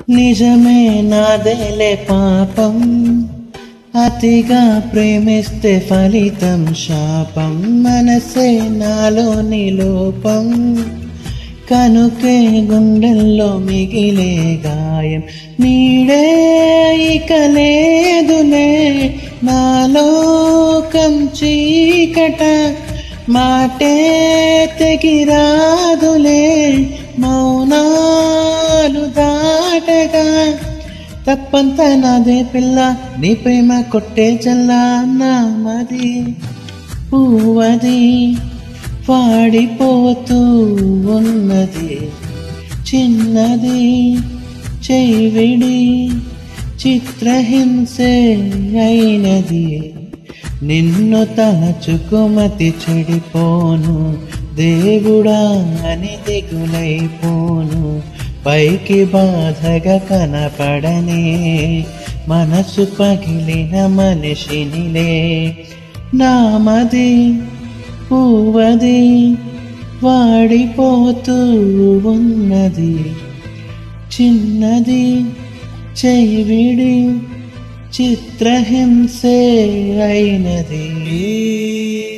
నిజమే నాదేలే పాపం అతిగా ప్రేమిస్తే ఫలితం శాపం మనసే నాలోని లోపం కనుకే గుండెల్లో మిగిలే గాయం నీడే ఇక లేదులే నాలోకం చీకట మాటే తెగిరాదులే మౌనాలు దాటగా తప్పంతా నాదే పిల్ల నీ ప్రేమ కొట్టే చల్లా నామది పువ్వది వాడిపోతూ ఉన్నది చిన్నది చెవిడి చిత్రహింసే అయినది నిన్ను తలచుకుమతి చెడిపోను దేవుడా అని దిగులైపోను పైకి బాధగా కనపడనే మనసు పగిలిన మనిషినిలే నామది పువ్వది వాడిపోతూ ఉన్నది చిన్నది చెవిడి చిత్రహింసే అయినది